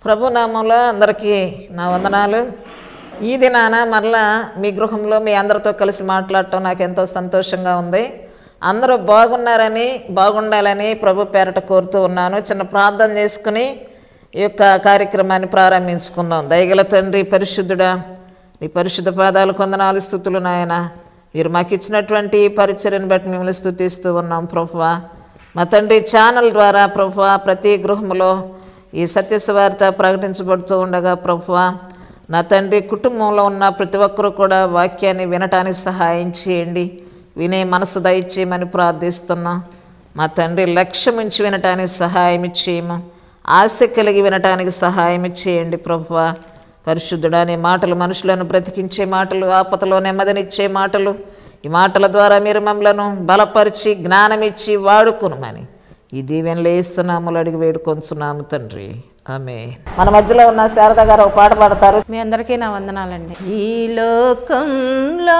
ప్రభు నామంలో అందరికీ నా వందనాలు ఈ దినాన మరలా మీ గృహంలో మీ అందరితో కలిసి మాట్లాడటం నాకు ఎంతో సంతోషంగా ఉంది అందరూ బాగున్నారని బాగుండాలని ప్రభు పేరట కోరుతూ ఉన్నాను చిన్న ప్రార్థన చేసుకుని ఈ యొక్క కార్యక్రమాన్ని ప్రారంభించుకుందాం దయగల తండ్రి పరిశుద్ధుడా నీ పరిశుద్ధ పాదాలు కొందనాలు స్థుతులు నాయన మీరు మాకు ఇచ్చినటువంటి పరిచర్యను బట్టి మిమ్మల్ని స్థుతిస్తూ ఉన్నాం ప్రభువా మా తండ్రి ఛానల్ ద్వారా ప్రభువా ప్రతి గృహంలో ఈ సత్యస్వార్త ప్రకటించబడుతూ ఉండగా ప్రభువా నా తండ్రి కుటుంబంలో ఉన్న ప్రతి ఒక్కరూ కూడా వాక్యాన్ని వినటానికి సహాయం చేయండి వినే మనసు దయచేయమని ప్రార్థిస్తున్నాం మా తండ్రి లక్ష్యం ఉంచి వినటానికి సహాయం చేయము ఆశ కలిగి వినటానికి సహాయం చేయండి ప్రభువా పరిశుద్ధుడా నీ మాటలు మనుషులను బ్రతికించే మాటలు ఆపదలో నెమ్మదినిచ్చే మాటలు ఈ మాటల ద్వారా మీరు మమ్మలను బలపరిచి జ్ఞానమిచ్చి వాడుకునమని ఈ దీవెనలు వేస్తున్నాములు అడిగి వేడుకొంచున్నాము తండ్రి ఆమె మన మధ్యలో ఉన్న శారద గారు ఒక పాట పాడతారు మీ అందరికీ నా వందనాలండి ఈ లోకంలో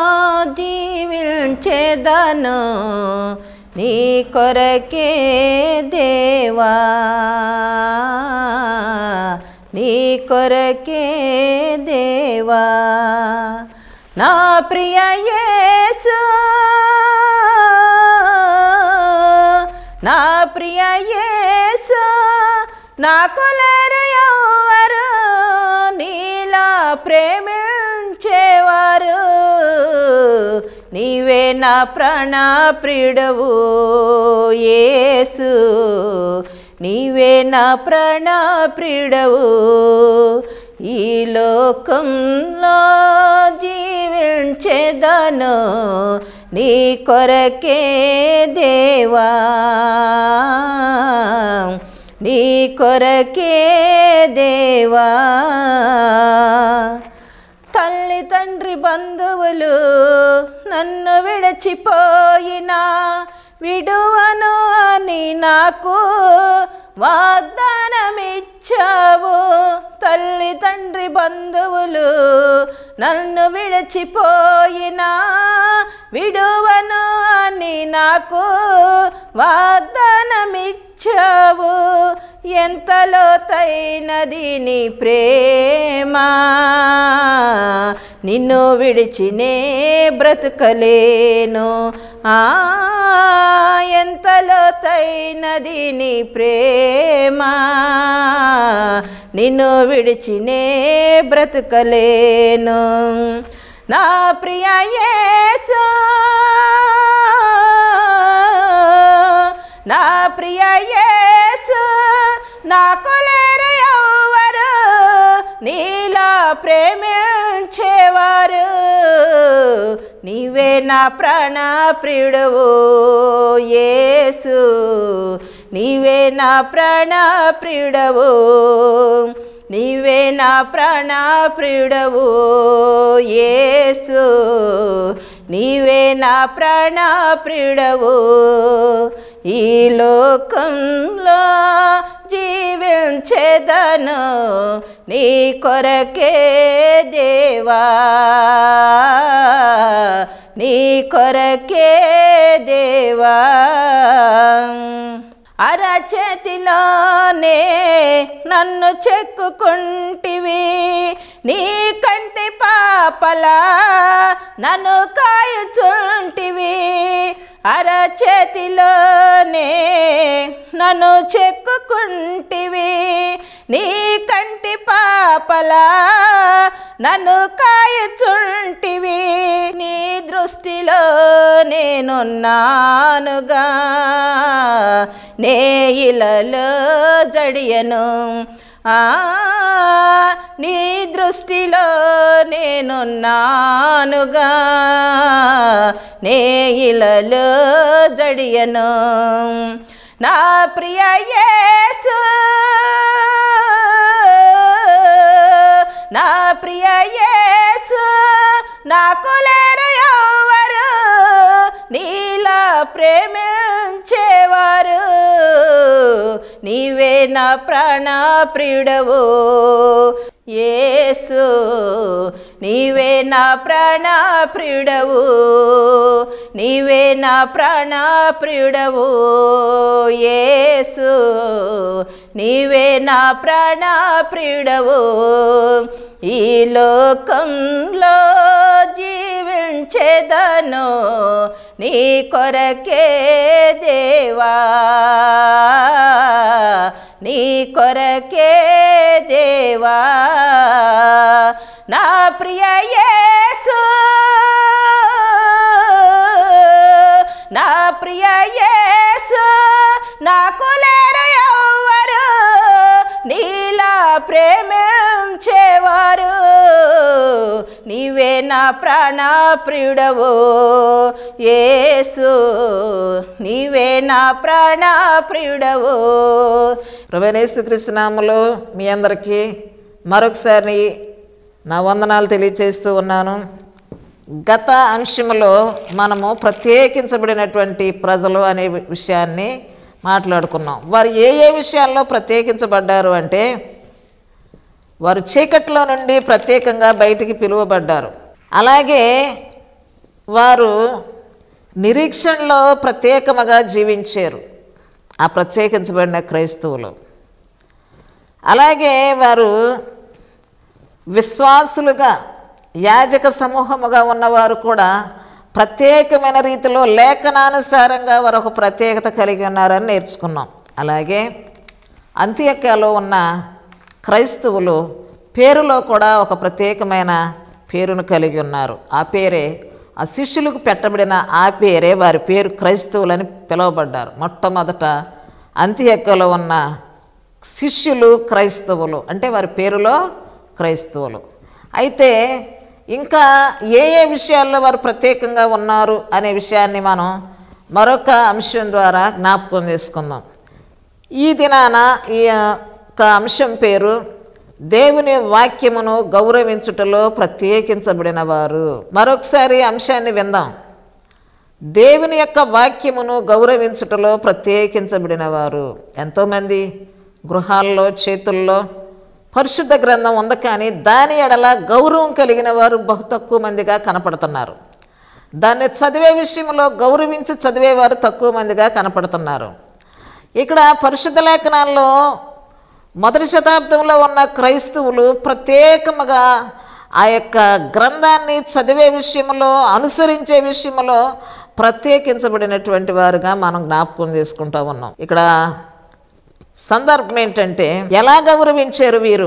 జీవించేదను నీ కొరకే దేవా నీ కొరకే దేవా నా ప్రియ యేసు నా ప్రియ యేసు నా కొలరు ఎవరు నీలా ప్రేమించేవారు నీవే నా ప్రాణ ప్రియుడవు యేసు నీవే నా ప్రాణ ప్రియుడవు ఈ లోకంలో జీవించేదను నీ కొరకే దేవా నీ కొరకే దేవా తల్లి తండ్రి బంధువులు నన్ను విడచిపోయినా విడువను అని నాకు వాగ్దానమిచ్చావు తల్లి తండ్రి బంధువులు నన్ను విడచిపోయినా విడువను అని నాకు వాగ్దానమిచ్చావు ఎంతలో తైనది నీ ప్రేమ నిన్ను విడిచినే బ్రతుకలేను ఆ ఎంతలో తైనది నీ ప్రేమ నిన్ను విడిచినే బ్రతుకలేను నా ప్రియ యేసు నా ప్రియ యేసు నా కొలేరు ఎవరు నీలా ప్రేమించేవారు నీవే నా ప్రాణ ప్రియుడవు యేసు నీవే నా ప్రాణ ప్రియుడవు నీవే నా ప్రాణ ప్రియుడవు యేసు నీవే నా ప్రాణ ప్రియుడవు ఈ లోకంలో జీవించేదను నీ కొరకే దేవా నీ కొరకే దేవా అరచేతిలోనే నన్ను చెక్కుకుంటివి నీ కంటి పాపలా నన్ను కాయుచుంటివి అరచేతిలోనే నన్ను చెక్కుకుంటివి నీ కంటి పాపలా నన్ను కాయుచుంటివి నీ దృష్టిలో నేనున్నానుగా నే ఇలలో జడియను ఆ నీ దృష్టిలో నేనున్నానుగా నే ఇలలో జడియను నా ప్రియ యేసు నా ప్రియ యేసు నా కులేరు ఎవరు నీలా ప్రేమించేవారు నీవే నా ప్రాణ ప్రియుడవు యేసు నీవే నా ప్రాణ ప్రియుడవు నీవే నా ప్రాణ ప్రియుడవు యేసు నీవే నా ప్రాణ ప్రియుడవు ఈ లోకంలో జీవించేదను నీ కొరకే దేవా నీ కొరకే దేవా నా ప్రియ యేసు నా ప్రియ యేసు నాకు లేరు ఎవ్వరు నీలా ప్రేమించేవారు నీవే నా ప్రాణ ప్రియుడవు యేసు నీవే నా ప్రాణ ప్రియుడవు ప్రభనేసుకృష్ణనామలో మీ అందరికీ మరొకసారి నా వందనాలు తెలియచేస్తూ ఉన్నాను గత అంశంలో మనము ప్రత్యేకించబడినటువంటి ప్రజలు అనే విషయాన్ని మాట్లాడుకున్నాం వారు ఏ ఏ విషయాల్లో ప్రత్యేకించబడ్డారు అంటే వారు చీకట్లో నుండి ప్రత్యేకంగా బయటికి పిలువబడ్డారు అలాగే వారు నిరీక్షణలో ప్రత్యేకముగా జీవించారు ఆ ప్రత్యేకించబడిన క్రైస్తవులు అలాగే వారు విశ్వాసులుగా యాజక సమూహముగా ఉన్నవారు కూడా ప్రత్యేకమైన రీతిలో లేఖనానుసారంగా వారు ఒక ప్రత్యేకత కలిగి ఉన్నారని నేర్చుకున్నాం అలాగే అంత్యకాలో ఉన్న క్రైస్తవులు పేరులో కూడా ఒక ప్రత్యేకమైన పేరును కలిగి ఉన్నారు ఆ పేరే ఆ శిష్యులకు పెట్టబడిన ఆ పేరే వారి పేరు క్రైస్తవులని పిలువబడ్డారు మొట్టమొదట అంత్యక్కలో ఉన్న శిష్యులు క్రైస్తవులు అంటే వారి పేరులో క్రైస్తవులు అయితే ఇంకా ఏ ఏ విషయాల్లో వారు ప్రత్యేకంగా ఉన్నారు అనే విషయాన్ని మనం మరొక అంశం ద్వారా జ్ఞాపకం చేసుకుందాం ఈ దినాన ఈ యొక్క అంశం పేరు దేవుని వాక్యమును గౌరవించుటలో ప్రత్యేకించబడిన వారు మరొకసారి అంశాన్ని విందాం దేవుని యొక్క వాక్యమును గౌరవించుటలో ప్రత్యేకించబడిన వారు ఎంతోమంది గృహాల్లో చేతుల్లో పరిశుద్ధ గ్రంథం ఉంది కానీ దాని ఎడల గౌరవం కలిగిన వారు బహు తక్కువ మందిగా కనపడుతున్నారు దాన్ని చదివే విషయంలో గౌరవించి చదివేవారు తక్కువ మందిగా కనపడుతున్నారు ఇక్కడ పరిశుద్ధ లేఖనాల్లో మొదటి శతాబ్దంలో ఉన్న క్రైస్తవులు ప్రత్యేకముగా ఆ యొక్క గ్రంథాన్ని చదివే విషయంలో అనుసరించే విషయంలో ప్రత్యేకించబడినటువంటి వారుగా మనం జ్ఞాపకం చేసుకుంటూ ఉన్నాం ఇక్కడ సందర్భం ఏంటంటే ఎలా గౌరవించారు వీరు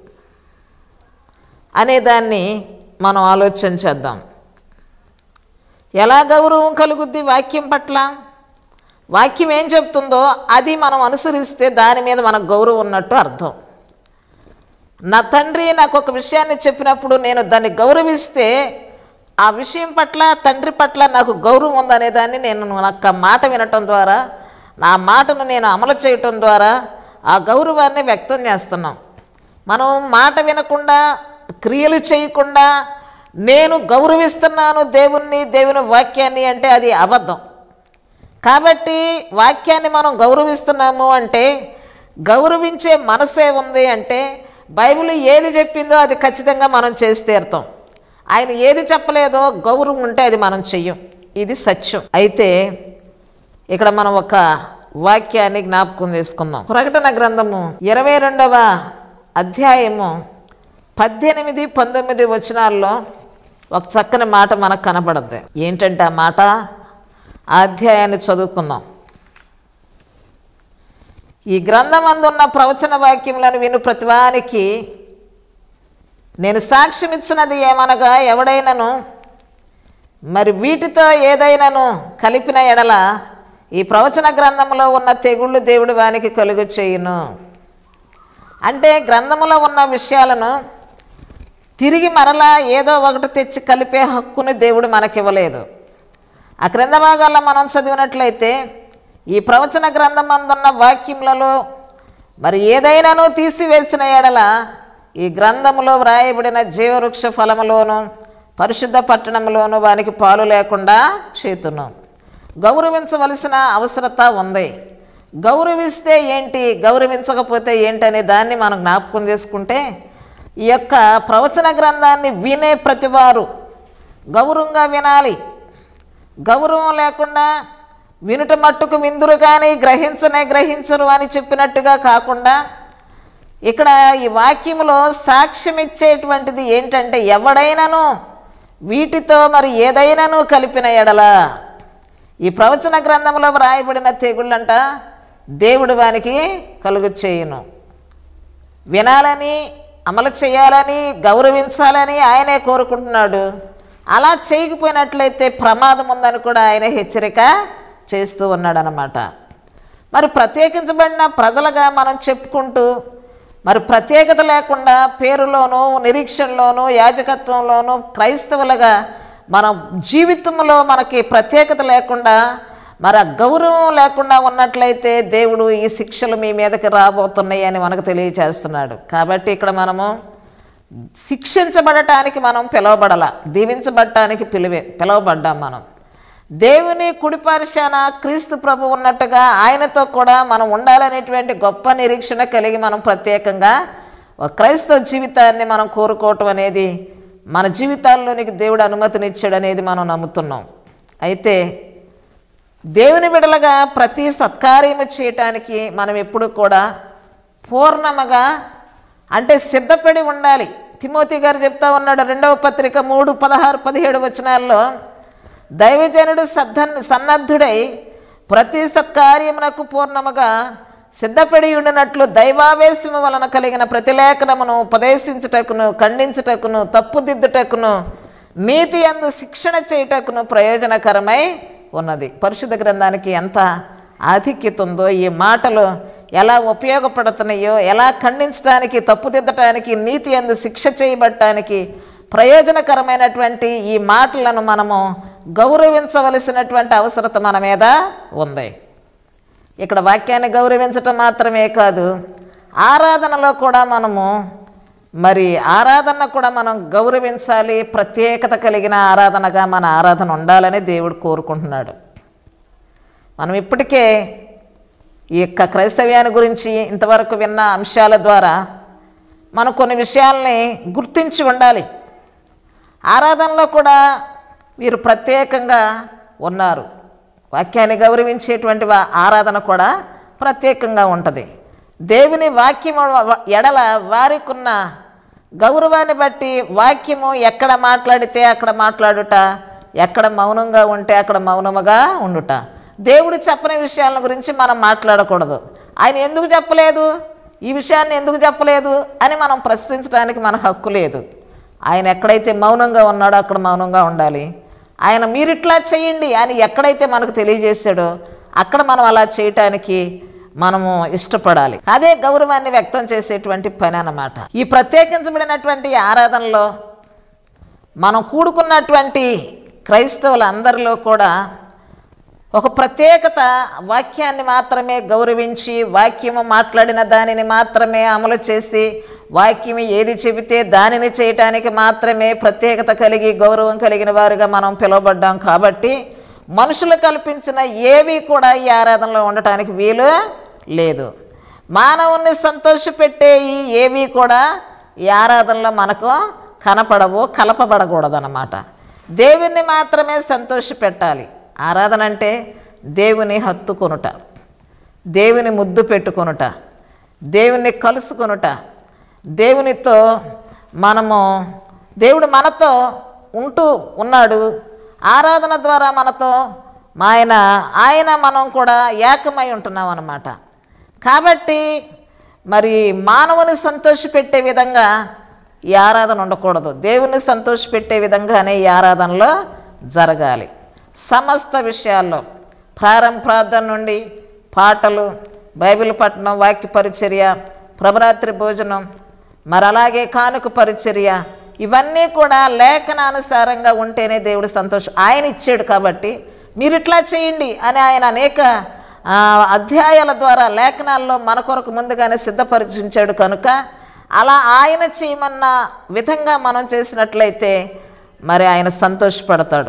అనే దాన్ని మనం ఆలోచన చేద్దాం ఎలా గౌరవం కలుగుద్ది వాక్యం పట్ల వాక్యం ఏం చెప్తుందో అది మనం అనుసరిస్తే దాని మీద మనకు గౌరవం ఉన్నట్టు అర్థం నా తండ్రి నాకు ఒక విషయాన్ని చెప్పినప్పుడు నేను దాన్ని గౌరవిస్తే ఆ విషయం పట్ల తండ్రి పట్ల నాకు గౌరవం ఉందనే దాన్ని నేను నాకు ఆ మాట వినటం ద్వారా నా మాటను నేను అమలు చేయటం ద్వారా ఆ గౌరవాన్ని వ్యక్తం చేస్తున్నాం మనం మాట వినకుండా క్రియలు చేయకుండా నేను గౌరవిస్తున్నాను దేవుణ్ణి దేవుని వాక్యాన్ని అంటే అది అబద్ధం కాబట్టి వాక్యాన్ని మనం గౌరవిస్తున్నాము అంటే గౌరవించే మనసే ఉంది అంటే బైబిల్ ఏది చెప్పిందో అది ఖచ్చితంగా మనం చేసి తీరుతాం ఆయన ఏది చెప్పలేదో గౌరవం ఉంటే అది మనం చెయ్యం ఇది సత్యం అయితే ఇక్కడ మనం ఒక వాక్యాన్ని జ్ఞాపకం చేసుకుందాం ప్రకటన గ్రంథము ఇరవై రెండవ అధ్యాయము పద్దెనిమిది పంతొమ్మిది వచనాల్లో ఒక చక్కని మాట మనకు కనపడద్ది ఏంటంటే ఆ మాట ఆ అధ్యాయాన్ని చదువుకుందాం ఈ గ్రంథమందున్న ప్రవచన వాక్యములను విను ప్రతివానికి నేను సాక్ష్యం ఇచ్చినది ఏమనగా ఎవడైనను మరి వీటితో ఏదైనాను కలిపిన ఎడల ఈ ప్రవచన గ్రంథంలో ఉన్న తెగుళ్ళు దేవుడు వానికి కలుగు చేయును అంటే గ్రంథములో ఉన్న విషయాలను తిరిగి మరలా ఏదో ఒకటి తెచ్చి కలిపే హక్కుని దేవుడు మనకివ్వలేదు ఆ క్రింద భాగాల్లో మనం చదివినట్లయితే ఈ ప్రవచన గ్రంథం అందున్న వాక్యములలో మరి ఏదైనాను తీసివేసిన ఎడల ఈ గ్రంథములో వ్రాయబడిన జీవవృక్ష ఫలములోను పరిశుద్ధ పట్టణంలోను వానికి పాలు లేకుండా చేతును గౌరవించవలసిన అవసరత ఉంది గౌరవిస్తే ఏంటి గౌరవించకపోతే ఏంటి అనే దాన్ని మనం జ్ఞాపకం చేసుకుంటే ఈ యొక్క ప్రవచన గ్రంథాన్ని వినే ప్రతివారు గౌరవంగా వినాలి గౌరవం లేకుండా వినుట మట్టుకు విందురు కానీ గ్రహించనే గ్రహించరు అని చెప్పినట్టుగా కాకుండా ఇక్కడ ఈ వాక్యములో సాక్ష్యం ఇచ్చేటువంటిది ఏంటంటే ఎవడైనాను వీటితో మరి ఏదైనాను కలిపిన ఎడల ఈ ప్రవచన గ్రంథంలో వ్రాయబడిన తెగుళ్ళంట దేవుడు వానికి కలుగు చేయును వినాలని అమలు చేయాలని గౌరవించాలని ఆయనే కోరుకుంటున్నాడు అలా చేయకపోయినట్లయితే ప్రమాదం ఉందని కూడా ఆయన హెచ్చరిక చేస్తూ ఉన్నాడనమాట మరి ప్రత్యేకించబడిన ప్రజలుగా మనం చెప్పుకుంటూ మరి ప్రత్యేకత లేకుండా పేరులోనూ నిరీక్షణలోనూ యాజకత్వంలోనూ క్రైస్తవులుగా మన జీవితంలో మనకి ప్రత్యేకత లేకుండా మరి ఆ గౌరవం లేకుండా ఉన్నట్లయితే దేవుడు ఈ శిక్షలు మీ మీదకి రాబోతున్నాయి అని మనకు తెలియచేస్తున్నాడు కాబట్టి ఇక్కడ మనము శిక్షించబడటానికి మనం పిలువబడాల దీవించబడటానికి పిలివే పిలువబడ్డాం మనం దేవుని కుడిపార్శాన క్రీస్తు ప్రభు ఉన్నట్టుగా ఆయనతో కూడా మనం ఉండాలనేటువంటి గొప్ప నిరీక్షణ కలిగి మనం ప్రత్యేకంగా ఒక క్రైస్తవ జీవితాన్ని మనం కోరుకోవటం అనేది మన జీవితాల్లోనికి దేవుడు అనుమతినిచ్చాడు అనేది మనం నమ్ముతున్నాం అయితే దేవుని బిడలగా ప్రతి సత్కార్యము చేయటానికి మనం ఎప్పుడు కూడా పూర్ణముగా అంటే సిద్ధపడి ఉండాలి తిమోతి గారు చెప్తా ఉన్నాడు రెండవ పత్రిక మూడు పదహారు పదిహేడు వచనాల్లో దైవజనుడు సద్ధ సన్నద్ధుడై ప్రతి సత్కార్యమునకు పూర్ణముగా సిద్ధపడి ఉండినట్లు దైవావేశము వలన కలిగిన ప్రతిలేఖనమును ఉపదేశించుటకును ఖండించుటకును తప్పుదిద్దుటకును నీతి అందు శిక్షణ చేయుటకును ప్రయోజనకరమై ఉన్నది పరిశుద్ధ గ్రంథానికి ఎంత ఆధిక్యత ఉందో ఈ మాటలు ఎలా ఉపయోగపడుతున్నాయో ఎలా ఖండించడానికి తప్పుదిద్దటానికి నీతి అందు శిక్ష చేయబడటానికి ప్రయోజనకరమైనటువంటి ఈ మాటలను మనము గౌరవించవలసినటువంటి అవసరత మన మీద ఉంది ఇక్కడ వాక్యాన్ని గౌరవించటం మాత్రమే కాదు ఆరాధనలో కూడా మనము మరి ఆరాధన కూడా మనం గౌరవించాలి ప్రత్యేకత కలిగిన ఆరాధనగా మన ఆరాధన ఉండాలని దేవుడు కోరుకుంటున్నాడు మనం ఇప్పటికే ఈ యొక్క క్రైస్తవ్యాన్ని గురించి ఇంతవరకు విన్న అంశాల ద్వారా మనం కొన్ని విషయాల్ని గుర్తించి ఉండాలి ఆరాధనలో కూడా వీరు ప్రత్యేకంగా ఉన్నారు వాక్యాన్ని గౌరవించేటువంటి వా- ఆరాధన కూడా ప్రత్యేకంగా ఉంటుంది దేవుని వాక్యము వ- ఎడల వారికున్న గౌరవాన్ని బట్టి వాక్యము ఎక్కడ మాట్లాడితే అక్కడ మాట్లాడుట ఎక్కడ మౌనంగా ఉంటే అక్కడ మౌనముగా ఉండుట దేవుడు చెప్పని విషయాల గురించి మనం మాట్లాడకూడదు ఆయన ఎందుకు చెప్పలేదు ఈ విషయాన్ని ఎందుకు చెప్పలేదు అని మనం ప్రశ్నించడానికి మన హక్కు లేదు ఆయన ఎక్కడైతే మౌనంగా ఉన్నాడో అక్కడ మౌనంగా ఉండాలి ఆయన మీరిట్లా చేయండి అని ఎక్కడైతే మనకు తెలియజేశాడో అక్కడ మనం అలా చేయటానికి మనము ఇష్టపడాలి అదే గౌరవాన్ని వ్యక్తం చేసేటువంటి పని అన్నమాట ఈ ప్రత్యేకించబడినటువంటి ఆరాధనలో మనం కూడుకున్నటువంటి క్రైస్తవులందరిలో కూడా ఒక ప్రత్యేకత వాక్యాన్ని మాత్రమే గౌరవించి వాక్యము మాట్లాడిన దానిని మాత్రమే అమలు చేసి వాక్యం ఏది చెబితే దానిని చేయటానికి మాత్రమే ప్రత్యేకత కలిగి గౌరవం కలిగిన వారుగా మనం పిలువబడ్డాం కాబట్టి మనుషులు కల్పించిన ఏవి కూడా ఈ ఆరాధనలో ఉండటానికి వీలు లేదు మానవుణ్ణి సంతోషపెట్టే ఈ ఏవి కూడా ఈ ఆరాధనలో మనకు కనపడవు కలపబడకూడదన్నమాట దేవుణ్ణి మాత్రమే సంతోషపెట్టాలి ఆరాధన అంటే దేవుని హత్తుకొనుట దేవుని ముద్దు పెట్టుకొనుట దేవుని కలుసుకొనుట దేవునితో మనము దేవుడు మనతో ఉంటూ ఉన్నాడు ఆరాధన ద్వారా మనతో ఆయన ఆయన మనం కూడా ఏకమై ఉంటున్నాం అన్నమాట కాబట్టి మరి మానవుని సంతోషపెట్టే విధంగా ఈ ఆరాధన ఉండకూడదు దేవుని సంతోషపెట్టే విధంగానే ఈ ఆరాధనలో జరగాలి సమస్త విషయాల్లో ప్రారంభ ప్రార్థన నుండి పాటలు బైబిల్ పట్టణం వాక్య పరిచర్య ప్రభరాత్రి భోజనం మరి అలాగే కానుక పరిచర్య ఇవన్నీ కూడా లేఖనానుసారంగా ఉంటేనే దేవుడు సంతోషం ఆయన ఇచ్చాడు కాబట్టి మీరు ఇట్లా చేయండి అని ఆయన అనేక ఆ, అధ్యాయాల ద్వారా లేఖనాల్లో మన కొరకు ముందుగానే సిద్ధపరిచించాడు కనుక అలా ఆయన చేయమన్న విధంగా మనం చేసినట్లయితే మరి ఆయన సంతోషపడతాడు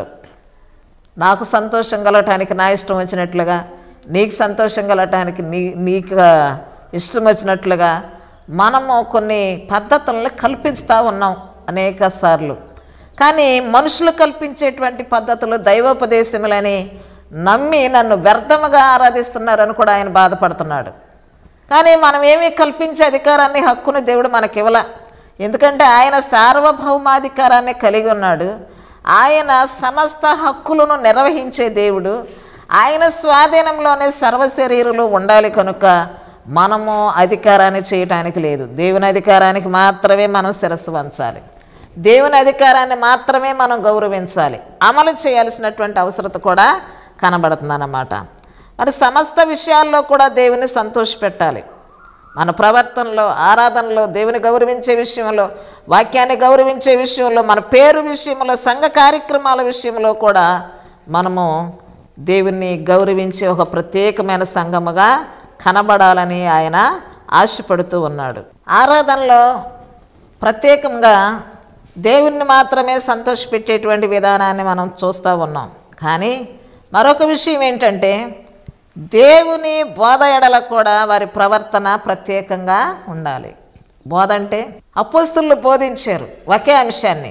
నాకు సంతోషం కలగటానికి నా ఇష్టం వచ్చినట్లుగా నీకు సంతోషం కలగటానికి నీ నీకు ఇష్టం వచ్చినట్లుగా మనము కొన్ని పద్ధతులను కల్పిస్తూ ఉన్నాం అనేక సార్లు కానీ మనుషులు కల్పించేటువంటి పద్ధతులు దైవోపదేశములని నమ్మి నన్ను వ్యర్థముగా ఆరాధిస్తున్నారని కూడా ఆయన బాధపడుతున్నాడు కానీ మనం ఏమీ కల్పించే అధికారాన్ని హక్కును దేవుడు మనకి ఇవ్వల ఎందుకంటే ఆయన సార్వభౌమాధికారాన్ని కలిగి ఉన్నాడు ఆయన సమస్త హక్కులను నిర్వహించే దేవుడు ఆయన స్వాధీనంలోనే సర్వశరీరులు ఉండాలి కనుక మనము అధికారాన్ని చేయటానికి లేదు దేవుని అధికారానికి మాత్రమే మనం శిరస్సు వంచాలి దేవుని అధికారాన్ని మాత్రమే మనం గౌరవించాలి అమలు చేయాల్సినటువంటి అవసరత కూడా కనబడుతుందన్నమాట మరి సమస్త విషయాల్లో కూడా దేవుని సంతోషపెట్టాలి మన ప్రవర్తనలో ఆరాధనలో దేవుని గౌరవించే విషయంలో వాక్యాన్ని గౌరవించే విషయంలో మన పేరు విషయంలో సంఘ కార్యక్రమాల విషయంలో కూడా మనము దేవుణ్ణి గౌరవించే ఒక ప్రత్యేకమైన సంఘముగా కనబడాలని ఆయన ఆశపడుతూ ఉన్నాడు ఆరాధనలో ప్రత్యేకంగా దేవుణ్ణి మాత్రమే సంతోషపెట్టేటువంటి విధానాన్ని మనం చూస్తూ ఉన్నాం కానీ మరొక విషయం ఏంటంటే దేవుని బోధ ఎడల కూడా వారి ప్రవర్తన ప్రత్యేకంగా ఉండాలి బోధ అంటే అపోస్తులు బోధించారు ఒకే అంశాన్ని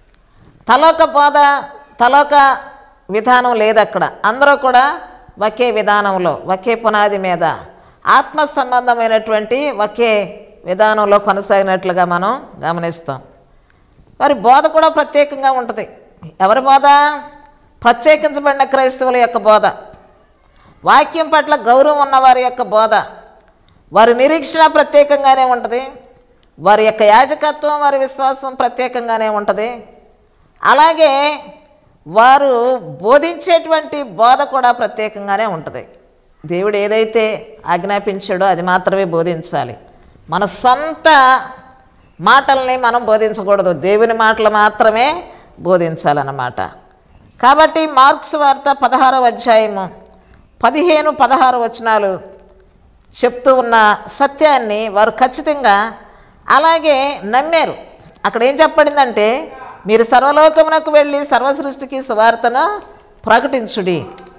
తలోక బోధ తలోక విధానం లేదు అక్కడ అందరూ కూడా ఒకే విధానంలో ఒకే పునాది మీద ఆత్మ సంబంధమైనటువంటి ఒకే విధానంలో కొనసాగినట్లుగా మనం గమనిస్తాం వారి బోధ కూడా ప్రత్యేకంగా ఉంటుంది ఎవరి బోధ ప్రత్యేకించబడిన క్రైస్తవుల యొక్క బోధ వాక్యం పట్ల గౌరవం ఉన్న వారి యొక్క బోధ వారి నిరీక్షణ ప్రత్యేకంగానే ఉంటుంది వారి యొక్క యాజకత్వం వారి విశ్వాసం ప్రత్యేకంగానే ఉంటుంది అలాగే వారు బోధించేటువంటి బోధ కూడా ప్రత్యేకంగానే ఉంటుంది దేవుడు ఏదైతే ఆజ్ఞాపించాడో అది మాత్రమే బోధించాలి మన సొంత మాటల్ని మనం బోధించకూడదు దేవుని మాటలు మాత్రమే బోధించాలన్నమాట కాబట్టి మార్క్స్ వార్త పదహారవ అధ్యాయము పదిహేను పదహారు వచనాలు చెప్తూ ఉన్న సత్యాన్ని వారు ఖచ్చితంగా అలాగే నమ్మారు అక్కడ ఏం చెప్పబడిందంటే మీరు సర్వలోకమునకు వెళ్ళి సర్వ సృష్టికి సువార్తను ప్రకటించుడి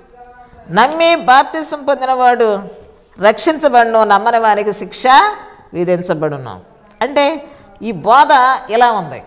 నమ్మి బాప్తిసం పొందినవాడు రక్షించబడును నమ్మని వారికి శిక్ష విధించబడును అంటే ఈ బోధ ఇలా ఉంది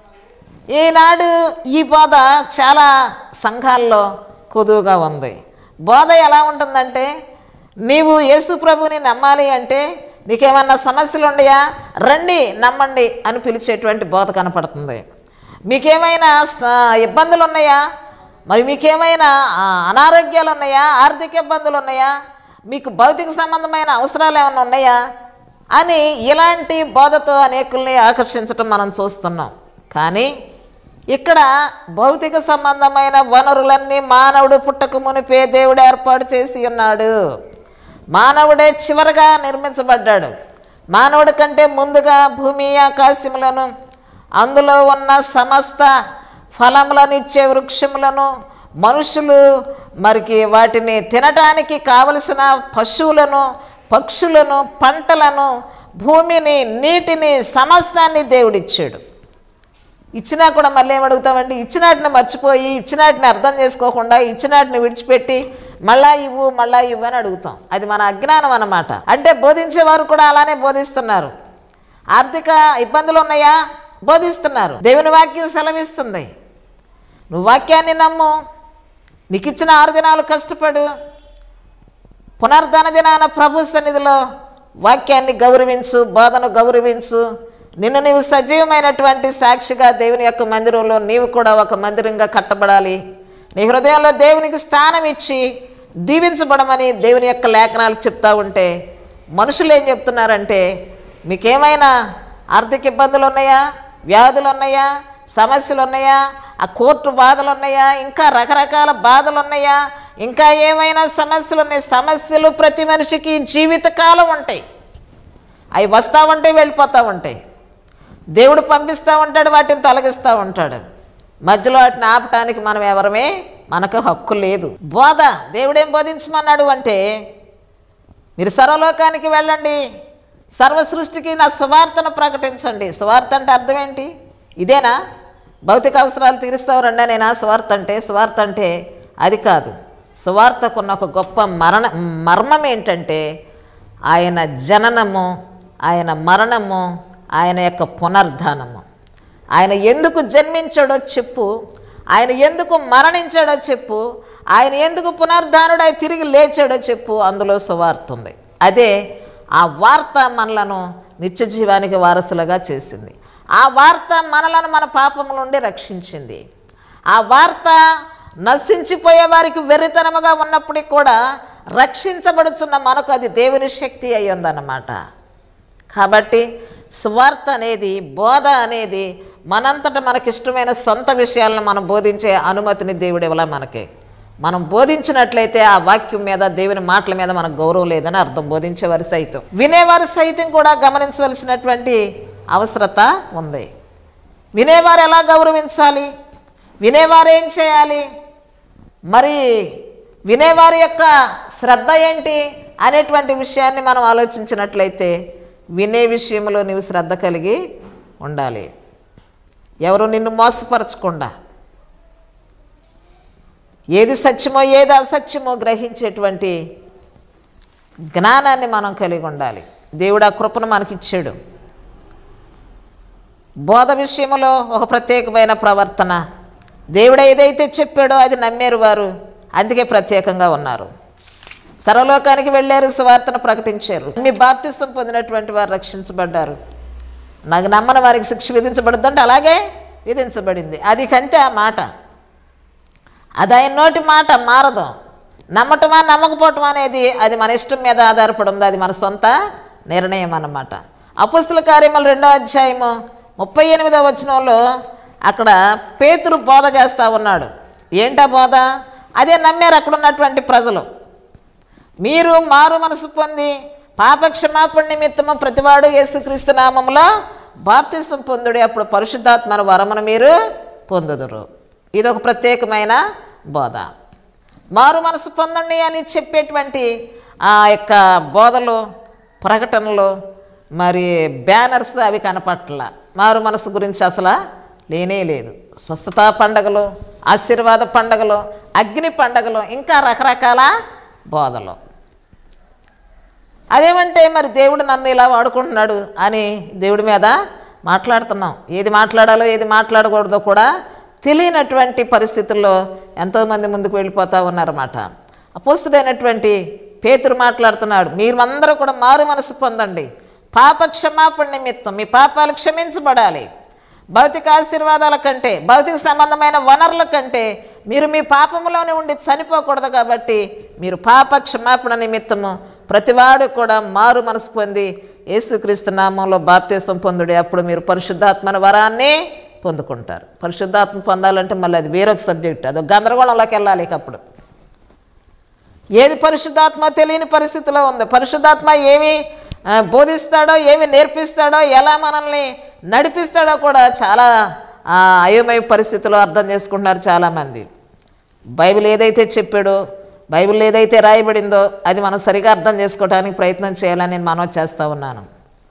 ఈనాడు ఈ బోధ చాలా సంఘాల్లో కొదువుగా ఉంది బోధ ఎలా ఉంటుందంటే నీవు యేసు ప్రభుని నమ్మాలి అంటే నీకేమన్నా సమస్యలు ఉన్నాయా రండి నమ్మండి అని పిలిచేటువంటి బోధ కనపడుతుంది మీకేమైనా స- ఇబ్బందులు ఉన్నాయా మరి మీకేమైనా ఆ, అనారోగ్యాలు ఉన్నాయా ఆర్థిక ఇబ్బందులు ఉన్నాయా మీకు భౌతిక సంబంధమైన అవసరాలు ఏమైనా ఉన్నాయా అని ఇలాంటి బోధతో అనేకుల్ని ఆకర్షించటం మనం చూస్తున్నాం కానీ ఇక్కడ భౌతిక సంబంధమైన వనరులన్నీ మానవుడు పుట్టక మునిపే దేవుడు ఏర్పాటు చేసి ఉన్నాడు మానవుడే చివరగా నిర్మించబడ్డాడు మానవుడి కంటే ముందుగా భూమి ఆకాశములను అందులో ఉన్న సమస్త ఫలములను ఇచ్చే వృక్షములను మనుషులు మరికి వాటిని తినటానికి కావలసిన పశువులను పక్షులను పంటలను భూమిని నీటిని సమస్తాన్ని దేవుడిచ్చాడు ఇచ్చినా కూడా మళ్ళీ ఏం అడుగుతామండి ఇచ్చినాటిని మర్చిపోయి ఇచ్చినాటిని అర్థం చేసుకోకుండా ఇచ్చినాటిని విడిచిపెట్టి మళ్ళా ఇవ్వు మళ్ళా ఇవ్వు అని అడుగుతాం అది మన అజ్ఞానం అన్నమాట అంటే బోధించేవారు కూడా అలానే బోధిస్తున్నారు ఆర్థిక ఇబ్బందులు ఉన్నాయా బోధిస్తున్నారు దేవుని వాక్యం సెలవిస్తుంది నువ్వు వాక్యాన్ని నమ్ము నీకు ఇచ్చిన ఆరు దినాలు కష్టపడు పునర్ధన దినాన ప్రభు సన్నిధిలో వాక్యాన్ని గౌరవించు బోధను గౌరవించు నిన్ను నీవు సజీవమైనటువంటి సాక్షిగా దేవుని యొక్క మందిరంలో నీవు కూడా ఒక మందిరంగా కట్టబడాలి నీ హృదయంలో దేవునికి స్థానం ఇచ్చి దీవించబడమని దేవుని యొక్క లేఖనాలు చెప్తా ఉంటే మనుషులు ఏం చెప్తున్నారంటే మీకేమైనా ఆర్థిక ఇబ్బందులు ఉన్నాయా వ్యాధులు ఉన్నాయా సమస్యలు ఉన్నాయా ఆ కోర్టు బాధలు ఉన్నాయా ఇంకా రకరకాల బాధలు ఉన్నాయా ఇంకా ఏమైనా సమస్యలు ఉన్నాయి సమస్యలు ప్రతి మనిషికి జీవితకాలం ఉంటాయి అవి వస్తూ ఉంటాయి వెళ్ళిపోతూ ఉంటాయి దేవుడు పంపిస్తూ ఉంటాడు వాటిని తొలగిస్తూ ఉంటాడు మధ్యలో వాటిని ఆపటానికి మనం ఎవరమే మనకు హక్కు లేదు బోధ దేవుడేం బోధించమన్నాడు అంటే మీరు సర్వలోకానికి వెళ్ళండి సర్వ సృష్టికి నా సువార్తను ప్రకటించండి సువార్త అంటే అర్థం ఏంటి ఇదేనా భౌతిక అవసరాలు తీరుస్తావు రండి నేనా సువార్త అంటే సువార్త అంటే అది కాదు సువార్తకున్న ఒక గొప్ప మరణ మర్మం ఏంటంటే ఆయన జననము ఆయన మరణము ఆయన యొక్క పునర్ధానము ఆయన ఎందుకు జన్మించాడో చెప్పు ఆయన ఎందుకు మరణించాడో చెప్పు ఆయన ఎందుకు పునర్ధానుడై తిరిగి లేచాడో చెప్పు అందులో సువార్త ఉంది అదే ఆ వార్త మనలను నిత్య జీవానికి వారసులుగా చేసింది ఆ వార్త మనలను మన పాపం నుండి రక్షించింది ఆ వార్త నశించిపోయే వారికి వెర్రితనముగా ఉన్నప్పటికీ కూడా రక్షించబడుతున్న మనకు అది దేవుని శక్తి అయి ఉందన్నమాట కాబట్టి స్వార్థ అనేది బోధ అనేది మనంతట మనకిష్టమైన సొంత విషయాలను మనం బోధించే అనుమతిని దేవుడు ఇవ్వాల మనకి మనం బోధించినట్లయితే ఆ వాక్యం మీద దేవుని మాటల మీద మనకు గౌరవం లేదని అర్థం బోధించేవారు సైతం వినేవారు సైతం కూడా గమనించవలసినటువంటి అవసరత ఉంది వినేవారు ఎలా గౌరవించాలి వినేవారు ఏం చేయాలి మరి వినేవారి యొక్క శ్రద్ధ ఏంటి అనేటువంటి విషయాన్ని మనం ఆలోచించినట్లయితే వినే విషయంలో నీవు శ్రద్ధ కలిగి ఉండాలి ఎవరు నిన్ను మోసపరచకుండా ఏది సత్యమో ఏది అసత్యమో గ్రహించేటువంటి జ్ఞానాన్ని మనం కలిగి ఉండాలి దేవుడు ఆ కృపను మనకిచ్చాడు బోధ విషయంలో ఒక ప్రత్యేకమైన ప్రవర్తన దేవుడు ఏదైతే చెప్పాడో అది నమ్మారు వారు అందుకే ప్రత్యేకంగా ఉన్నారు సర్వలోకానికి వెళ్ళారు సువార్తను ప్రకటించారు మీ బాప్తిసం పొందినటువంటి వారు రక్షించబడ్డారు నాకు నమ్మని వారికి శిక్ష విధించబడుతుంటే అలాగే విధించబడింది అది కంతే ఆ మాట అది ఆయన నోటి మాట మారదు నమ్మటమా నమ్మకపోవటం అనేది అది మన ఇష్టం మీద ఆధారపడి ఉంది అది మన సొంత నిర్ణయం అన్నమాట అపుస్తుల కార్యములు రెండో అధ్యాయము ముప్పై ఎనిమిదో వచనంలో అక్కడ పేతురు బోధ చేస్తూ ఉన్నాడు ఏంటా బోధ అదే నమ్మారు అక్కడ ఉన్నటువంటి ప్రజలు మీరు మారు మనసు పొంది పాప క్షమాపణ నిమిత్తము ప్రతివాడు యేసుక్రీస్తు నామములో బాప్తిసం పొందుడి అప్పుడు పరిశుద్ధాత్మను వరమును మీరు పొందుదురు ఇది ఒక ప్రత్యేకమైన బోధ మారు మనసు పొందండి అని చెప్పేటువంటి ఆ యొక్క బోధలు ప్రకటనలు మరి బ్యానర్స్ అవి కనపట్ల మారు మనసు గురించి అసలు లేనే లేదు స్వస్థత పండగలు ఆశీర్వాద పండగలు అగ్ని పండగలు ఇంకా రకరకాల బోధలు అదేమంటే మరి దేవుడు నన్ను ఇలా వాడుకుంటున్నాడు అని దేవుడి మీద మాట్లాడుతున్నాం ఏది మాట్లాడాలో ఏది మాట్లాడకూడదో కూడా తెలియనటువంటి పరిస్థితుల్లో ఎంతోమంది ముందుకు వెళ్ళిపోతూ ఉన్నారన్నమాట అపోస్తుడైనటువంటి పేతురు మాట్లాడుతున్నాడు మీరందరూ కూడా మారు మనసు పొందండి పాప క్షమాపణ నిమిత్తం మీ పాపాలు క్షమించబడాలి భౌతిక ఆశీర్వాదాల కంటే భౌతిక సంబంధమైన వనరుల కంటే మీరు మీ పాపములోనే ఉండి చనిపోకూడదు కాబట్టి మీరు పాప క్షమాపణ నిమిత్తము ప్రతివాడు కూడా మారు మనసు పొంది యేసుక్రీస్తు నామంలో బాప్తీసం పొందుడి అప్పుడు మీరు పరిశుద్ధాత్మన వరాన్ని పొందుకుంటారు పరిశుద్ధాత్మ పొందాలంటే మళ్ళీ అది వేరొక సబ్జెక్ట్ అది గందరగోళంలోకి వెళ్ళాలి ఇక అప్పుడు ఏది పరిశుద్ధాత్మ తెలియని పరిస్థితిలో ఉంది పరిశుద్ధాత్మ ఏమి ఆ, బోధిస్తాడో ఏమి నేర్పిస్తాడో ఎలా మనల్ని నడిపిస్తాడో కూడా చాలా ఆ, అయోమయ పరిస్థితిలో అర్థం చేసుకుంటున్నారు చాలామంది బైబిల్ ఏదైతే చెప్పాడో బైబిల్ ఏదైతే రాయబడిందో అది మనం సరిగా అర్థం చేసుకోవడానికి ప్రయత్నం చేయాలని నేను మనవి చేస్తూ ఉన్నాను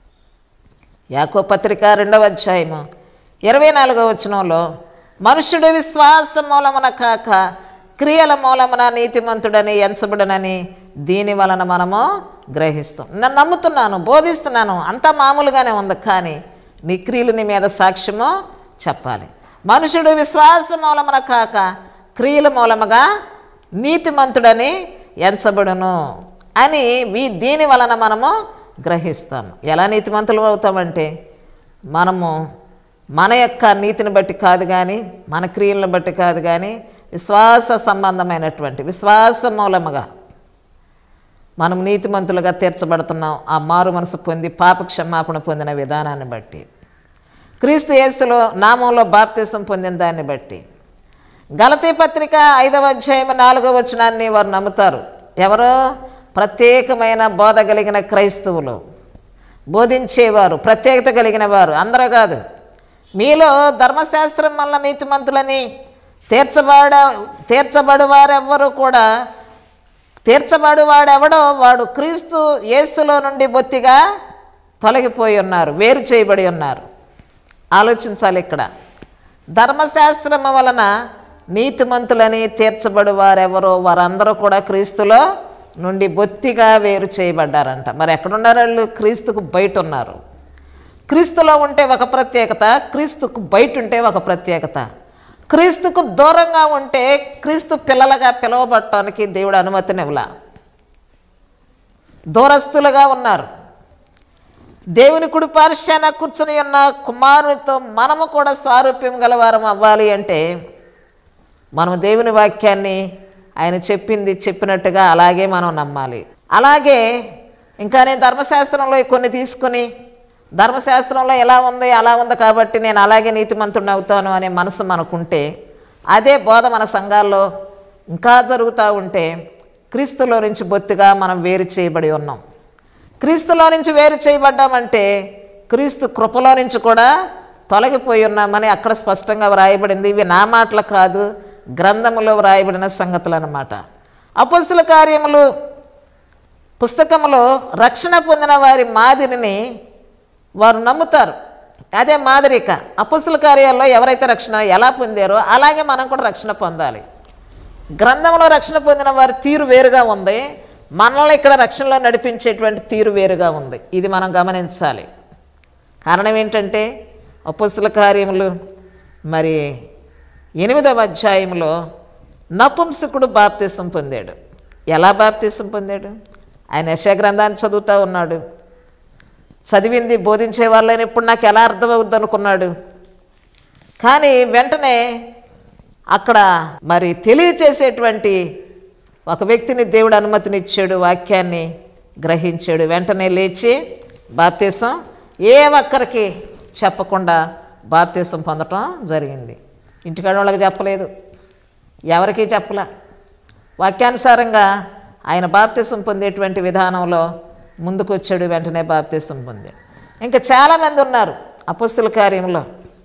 యాకో పత్రిక రెండవ అధ్యాయము ఇరవై నాలుగవ వచనంలో మనుషుడు విశ్వాస మూలమున కాక క్రియల మూలమున నీతిమంతుడని ఎంచబడనని దీని వలన మనము గ్రహిస్తాం నేను నమ్ముతున్నాను బోధిస్తున్నాను అంతా మామూలుగానే ఉంది కానీ నీ క్రియలు నీ మీద సాక్ష్యము చెప్పాలి మనుషుడు విశ్వాస మూలమున కాక క్రియల మూలముగా నీతిమంతుడని ఎంచబడును అని వీ దీని వలన మనము గ్రహిస్తాము ఎలా నీతిమంతులు అవుతామంటే మనము మన యొక్క నీతిని బట్టి కాదు కానీ మన క్రియలను బట్టి కాదు కానీ విశ్వాస సంబంధమైనటువంటి విశ్వాస మూలముగా మనం నీతిమంతులుగా తీర్చబడుతున్నాం ఆ మారు మనసు పొంది పాప క్షమాపణ పొందిన విధానాన్ని బట్టి క్రీస్తు యేసులో నామంలో బాప్తీసం పొందిన దాన్ని బట్టి గలతీ పత్రిక ఐదవ అధ్యాయం నాలుగవ వచనాన్ని వారు నమ్ముతారు ఎవరో ప్రత్యేకమైన బోధ కలిగిన క్రైస్తవులు బోధించేవారు ప్రత్యేకత కలిగిన వారు అందరూ కాదు మీలో ధర్మశాస్త్రం వల్ల నీతిమంతులని తీర్చబడ తీర్చబడు వారెవ్వరూ కూడా తీర్చబడు వాడెవడో వాడు క్రీస్తు యేసులో నుండి బొత్తిగా తొలగిపోయి ఉన్నారు వేరు చేయబడి ఉన్నారు ఆలోచించాలి ఇక్కడ ధర్మశాస్త్రము వలన నీతిమంతులని తీర్చబడు వారెవరో వారందరూ కూడా క్రీస్తులో నుండి బొత్తిగా వేరు చేయబడ్డారంట మరి ఎక్కడున్నారు వాళ్ళు క్రీస్తుకు బయట ఉన్నారు క్రీస్తులో ఉంటే ఒక ప్రత్యేకత క్రీస్తుకు బయట ఉంటే ఒక ప్రత్యేకత క్రీస్తుకు దూరంగా ఉంటే క్రీస్తు పిల్లలుగా పిలువబడటానికి దేవుడు అనుమతినివ్వలా దూరస్తులుగా ఉన్నారు దేవుని కుడి పార్శ్వాన కూర్చుని ఉన్న కుమారునితో మనము కూడా స్వారూప్యం గలవారం అవ్వాలి అంటే మనం దేవుని వాక్యాన్ని ఆయన చెప్పింది చెప్పినట్టుగా అలాగే మనం నమ్మాలి అలాగే ఇంకా నేను ధర్మశాస్త్రంలో కొన్ని తీసుకుని ధర్మశాస్త్రంలో ఎలా ఉంది అలా ఉంది కాబట్టి నేను అలాగే నీతిమంతుడిని అవుతాను అనే మనసు మనకుంటే అదే బోధ మన సంఘాల్లో ఇంకా జరుగుతూ ఉంటే క్రీస్తులో నుంచి బొత్తిగా మనం వేరు చేయబడి ఉన్నాం క్రీస్తులో నుంచి వేరు చేయబడ్డామంటే క్రీస్తు కృపలో నుంచి కూడా తొలగిపోయి ఉన్నామని అక్కడ స్పష్టంగా వ్రాయబడింది ఇవి నా మాటలు కాదు గ్రంథములో వ్రాయబడిన సంగతులు అన్నమాట అపస్తుల కార్యములు పుస్తకంలో రక్షణ పొందిన వారి మాదిరిని వారు నమ్ముతారు అదే మాదిరిక అపస్తుల కార్యాల్లో ఎవరైతే రక్షణ ఎలా పొందారో అలాగే మనం కూడా రక్షణ పొందాలి గ్రంథంలో రక్షణ పొందిన వారి తీరు వేరుగా ఉంది మనల్ని ఇక్కడ రక్షణలో నడిపించేటువంటి తీరు వేరుగా ఉంది ఇది మనం గమనించాలి కారణం ఏంటంటే అపస్తుల కార్యములు మరి ఎనిమిదవ అధ్యాయంలో నపుంసకుడు బాప్తిసం పొందాడు ఎలా బాప్తిసం పొందాడు ఆయన యశ గ్రంథాన్ని చదువుతూ ఉన్నాడు చదివింది బోధించే వాళ్ళని ఇప్పుడు నాకు ఎలా అర్థమవుద్ది అనుకున్నాడు కానీ వెంటనే అక్కడ మరి తెలియచేసేటువంటి ఒక వ్యక్తిని దేవుడు అనుమతినిచ్చాడు వాక్యాన్ని గ్రహించాడు వెంటనే లేచి బాప్తీసం ఏ ఒక్కరికి చెప్పకుండా బాప్తీసం పొందటం జరిగింది ఇంటికాడ వాళ్ళకి చెప్పలేదు ఎవరికీ చెప్పలే వాక్యానుసారంగా ఆయన బాప్తీసం పొందేటువంటి విధానంలో ముందుకు వచ్చాడు వెంటనే బాప్తీసం పొందాడు ఇంకా చాలామంది ఉన్నారు అపస్తుల కార్యంలో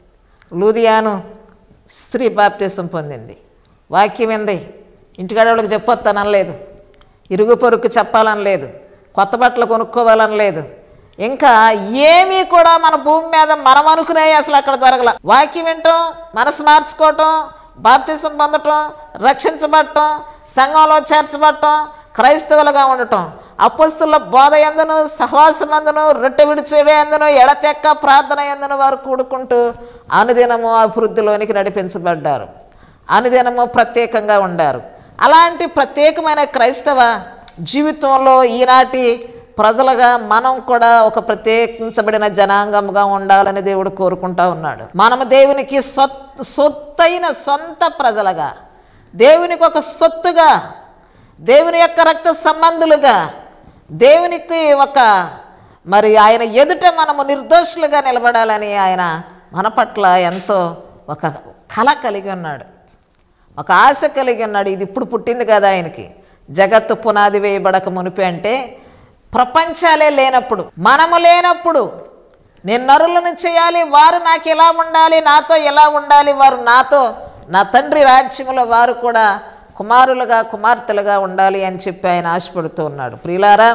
లూదియాను స్త్రీ బాప్తీసం పొందింది వాక్యం ఏంది ఇంటికాడ వాళ్ళకి చెప్పొస్తానలేదు ఇరుగు పొరుగు చెప్పాలని లేదు కొత్త బట్టలు కొనుక్కోవాలని లేదు ఇంకా ఏమీ కూడా మన భూమి మీద మనం అనుకునే అసలు అక్కడ జరగల వాక్యం వింటాం మనసు మార్చుకోవటం బాప్తీసం పొందటం రక్షించబడటం సంఘంలో చేర్చబడటం క్రైస్తవులుగా ఉండటం అపస్తుల బోధ ఎందును సహవాసమందును రొట్టె విడిచేవే ఎందును ఎడతెక్క ప్రార్థన ఎందును వారు కూడుకుంటూ అనుదినము అభివృద్ధిలోనికి నడిపించబడ్డారు అనుదినము ప్రత్యేకంగా ఉండారు అలాంటి ప్రత్యేకమైన క్రైస్తవ జీవితంలో ఈనాటి ప్రజలుగా మనం కూడా ఒక ప్రత్యేకించబడిన జనాంగముగా ఉండాలని దేవుడు కోరుకుంటా ఉన్నాడు మనము దేవునికి సొత్ సొత్తైన సొంత ప్రజలుగా దేవునికి ఒక సొత్తుగా దేవుని యొక్క రక్త సంబంధులుగా దేవునికి ఒక మరి ఆయన ఎదుట మనము నిర్దోషులుగా నిలబడాలని ఆయన మన పట్ల ఎంతో ఒక కళ కలిగి ఉన్నాడు ఒక ఆశ కలిగి ఉన్నాడు ఇది ఇప్పుడు పుట్టింది కదా ఆయనకి జగత్తు పునాది వేయబడక మునిపి అంటే ప్రపంచాలే లేనప్పుడు మనము లేనప్పుడు నేను నరులను చేయాలి వారు నాకు ఎలా ఉండాలి నాతో ఎలా ఉండాలి వారు నాతో నా తండ్రి రాజ్యంలో వారు కూడా కుమారులుగా కుమార్తెలుగా ఉండాలి అని చెప్పి ఆయన ఆశపడుతూ ఉన్నాడు ప్రియులారా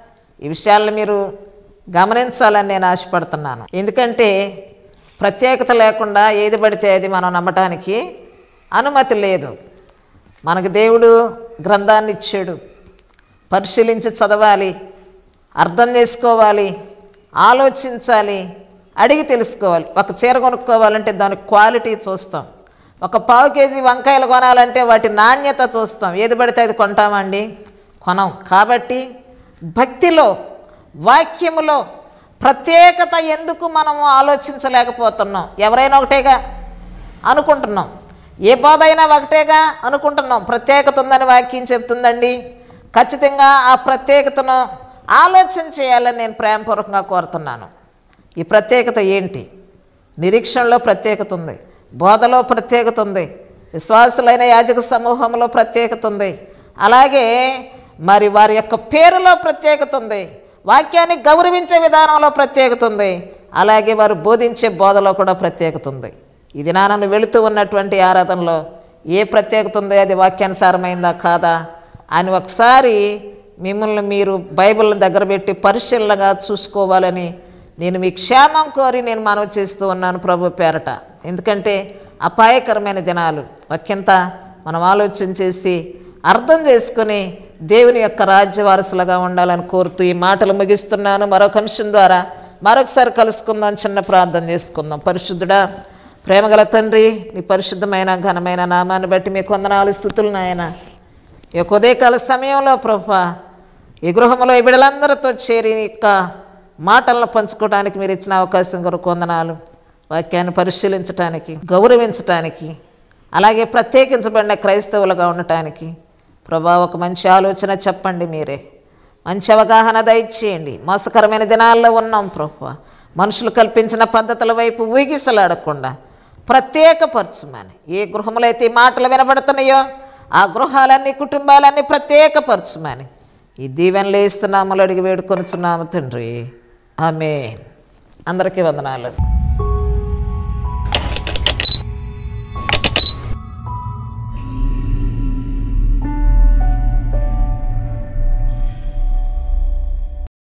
ఈ విషయాలను మీరు గమనించాలని నేను ఆశపడుతున్నాను ఎందుకంటే ప్రత్యేకత లేకుండా ఏది పడితే అది మనం నమ్మటానికి అనుమతి లేదు మనకు దేవుడు గ్రంథాన్ని ఇచ్చాడు పరిశీలించి చదవాలి అర్థం చేసుకోవాలి ఆలోచించాలి అడిగి తెలుసుకోవాలి ఒక చీర కొనుక్కోవాలంటే దాని క్వాలిటీ చూస్తాం ఒక పావు కేజీ వంకాయలు కొనాలంటే వాటి నాణ్యత చూస్తాం ఏది పడితే అది కొంటామండి కొనం కాబట్టి భక్తిలో వాక్యములో ప్రత్యేకత ఎందుకు మనము ఆలోచించలేకపోతున్నాం ఎవరైనా ఒకటేగా అనుకుంటున్నాం ఏ బాధ అయినా ఒకటేగా అనుకుంటున్నాం ప్రత్యేకత ఉందని వాక్యం చెప్తుందండి ఖచ్చితంగా ఆ ప్రత్యేకతను ఆలోచన చేయాలని నేను ప్రేమపూర్వకంగా కోరుతున్నాను ఈ ప్రత్యేకత ఏంటి నిరీక్షణలో ప్రత్యేకత ఉంది బోధలో ప్రత్యేకత ఉంది విశ్వాసులైన యాజక సమూహంలో ప్రత్యేకత ఉంది అలాగే మరి వారి యొక్క పేరులో ప్రత్యేకత ఉంది వాక్యాన్ని గౌరవించే విధానంలో ప్రత్యేకత ఉంది అలాగే వారు బోధించే బోధలో కూడా ప్రత్యేకత ఉంది ఇది నాన్నను వెళుతూ ఉన్నటువంటి ఆరాధనలో ఏ ప్రత్యేకత ఉందో అది వాక్యానుసారమైందా కాదా అని ఒకసారి మిమ్మల్ని మీరు బైబిల్ దగ్గర పెట్టి పరిశీలనగా చూసుకోవాలని నేను మీ క్షేమం కోరి నేను మనవి చేస్తూ ఉన్నాను ప్రభు పేరట ఎందుకంటే అపాయకరమైన దినాలు ఒకంత మనం ఆలోచన చేసి అర్థం చేసుకొని దేవుని యొక్క రాజ్య వారసులుగా ఉండాలని కోరుతూ ఈ మాటలు ముగిస్తున్నాను మరొక అంశం ద్వారా మరొకసారి కలుసుకుందాం చిన్న ప్రార్థన చేసుకుందాం పరిశుద్ధుడా ప్రేమగల తండ్రి మీ పరిశుద్ధమైన ఘనమైన నామాన్ని బట్టి మీ కొందనాలు స్థుతులు నాయన ఈ యొక్క ఉదయకాల సమయంలో ప్రభా ఈ గృహంలో ఈ బిడలందరితో చేరి ఈ యొక్క మాటలను పంచుకోవడానికి మీరు ఇచ్చిన అవకాశం కొరకు వందనాలు వాక్యాన్ని పరిశీలించటానికి గౌరవించటానికి అలాగే ప్రత్యేకించబడిన క్రైస్తవులుగా ఉండటానికి ప్రభా ఒక మంచి ఆలోచన చెప్పండి మీరే మంచి అవగాహన దయచేయండి మోసకరమైన దినాల్లో ఉన్నాం ప్రభు మనుషులు కల్పించిన పద్ధతుల వైపు ఊగిసలాడకుండా ప్రత్యేకపరచుమని ఏ గృహంలో అయితే ఈ మాటలు వినబడుతున్నాయో ఆ గృహాలన్నీ కుటుంబాలన్నీ ప్రత్యేకపరచుమని ఈ దీవెనలు ఇస్తున్నాములు అడిగి వేడుకొనుచున్నాము తండ్రి ఆమె అందరికీ వందనాలు